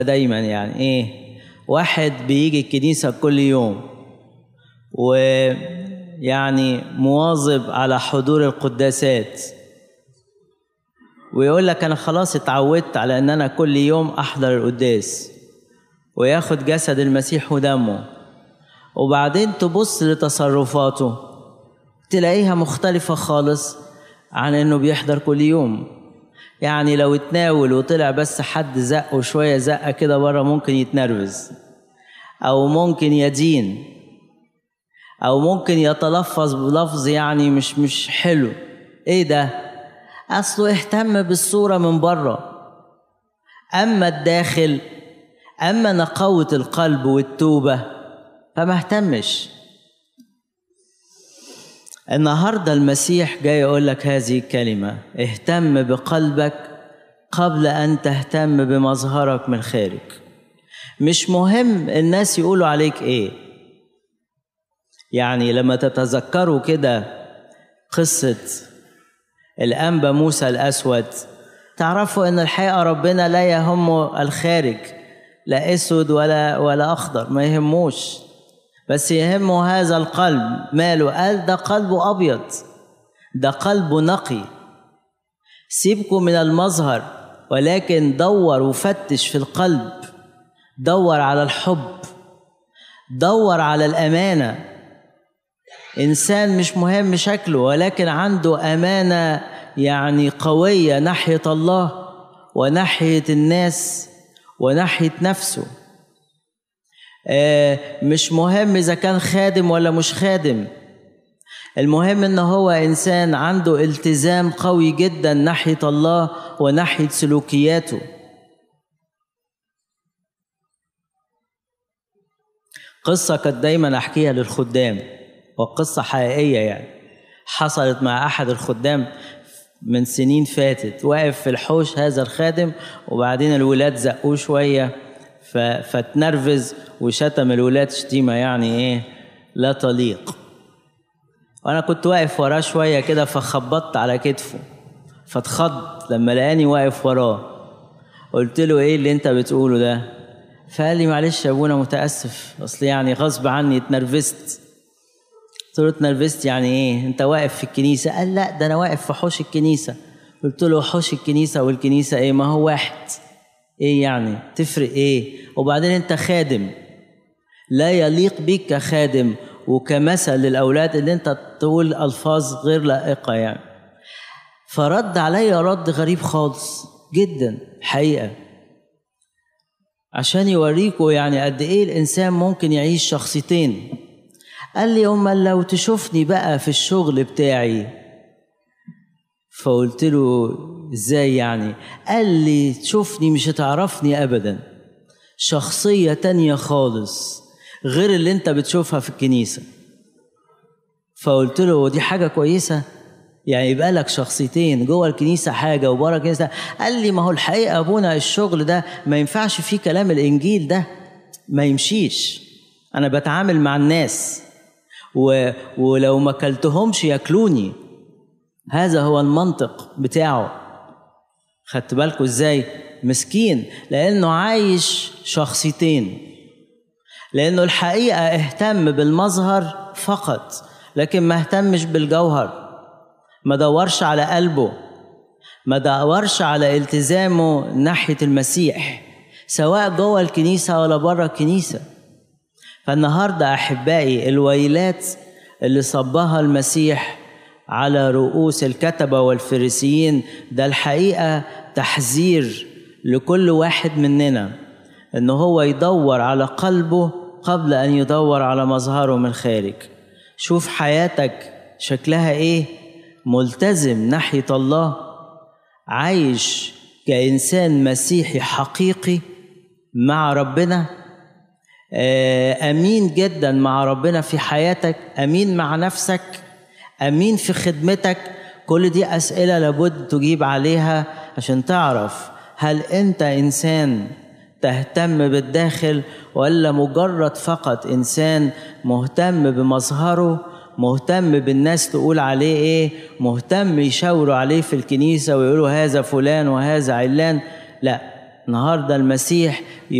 دايما يعني ايه واحد بيجي الكنيسة كل يوم ويعني مواظب على حضور القداسات ويقول لك انا خلاص اتعودت على ان انا كل يوم احضر القداس وياخد جسد المسيح ودمه وبعدين تبص لتصرفاته تلاقيها مختلفة خالص عن انه بيحضر كل يوم يعني لو اتناول وطلع بس حد زقه شوية زقة كده بره ممكن يتنرفز أو ممكن يدين أو ممكن يتلفظ بلفظ يعني مش مش حلو إيه ده؟ أصله اهتم بالصورة من بره أما الداخل أما نقاوة القلب والتوبة فما اهتمش النهاردة المسيح جاي يقول لك هذه الكلمة اهتم بقلبك قبل أن تهتم بمظهرك من الخارج مش مهم الناس يقولوا عليك ايه يعني لما تتذكروا كده قصة الأنبا موسى الأسود تعرفوا أن الحقيقة ربنا لا يهم الخارج لا أسود ولا ولا أخضر ما يهموش بس يهمه هذا القلب ماله قال ده قلبه أبيض ده قلبه نقي سيبكم من المظهر ولكن دور وفتش في القلب دور على الحب دور على الأمانة إنسان مش مهم شكله ولكن عنده أمانة يعني قوية ناحية الله وناحية الناس وناحية نفسه مش مهم إذا كان خادم ولا مش خادم المهم إن هو إنسان عنده التزام قوي جدا ناحية الله وناحية سلوكياته قصة كانت دايما أحكيها للخدام وقصة حقيقية يعني حصلت مع أحد الخدام من سنين فاتت واقف في الحوش هذا الخادم وبعدين الولاد زقوه شوية فاتنرفز وشتم الولاد شتيمة يعني إيه لا تليق وأنا كنت واقف وراه شوية كده فخبطت على كتفه فاتخض لما لقاني واقف وراه قلت له إيه اللي أنت بتقوله ده فقال لي معلش يا ابونا متاسف اصل يعني غصب عني اتنرفزت قلت له اتنرفزت يعني ايه انت واقف في الكنيسه قال لا ده انا واقف في حوش الكنيسه قلت له حوش الكنيسه والكنيسه ايه ما هو واحد ايه يعني تفرق ايه وبعدين انت خادم لا يليق بيك كخادم وكمثل للاولاد ان انت تقول الفاظ غير لائقه يعني فرد عليا رد غريب خالص جدا حقيقه عشان يوريكوا يعني قد ايه الانسان ممكن يعيش شخصيتين قال لي امال لو تشوفني بقى في الشغل بتاعي فقلت له ازاي يعني قال لي تشوفني مش هتعرفني ابدا شخصية تانية خالص غير اللي انت بتشوفها في الكنيسة فقلت له دي حاجة كويسة يعني يبقى لك شخصيتين جوه الكنيسه حاجه وبره الكنيسه قال لي ما هو الحقيقه ابونا الشغل ده ما ينفعش فيه كلام الانجيل ده ما يمشيش انا بتعامل مع الناس و... ولو ما كلتهمش ياكلوني هذا هو المنطق بتاعه خدت بالكم ازاي مسكين لانه عايش شخصيتين لانه الحقيقه اهتم بالمظهر فقط لكن ما اهتمش بالجوهر ما دورش على قلبه ما دورش على التزامه ناحية المسيح سواء جوه الكنيسة ولا بره الكنيسة فالنهاردة أحبائي الويلات اللي صبها المسيح على رؤوس الكتبة والفريسيين ده الحقيقة تحذير لكل واحد مننا إن هو يدور على قلبه قبل أن يدور على مظهره من خارج شوف حياتك شكلها إيه ملتزم ناحيه الله عايش كانسان مسيحي حقيقي مع ربنا امين جدا مع ربنا في حياتك امين مع نفسك امين في خدمتك كل دي اسئله لابد تجيب عليها عشان تعرف هل انت انسان تهتم بالداخل ولا مجرد فقط انسان مهتم بمظهره مهتم بالناس تقول عليه ايه مهتم يشاوروا عليه في الكنيسة ويقولوا هذا فلان وهذا علان لا النهارده المسيح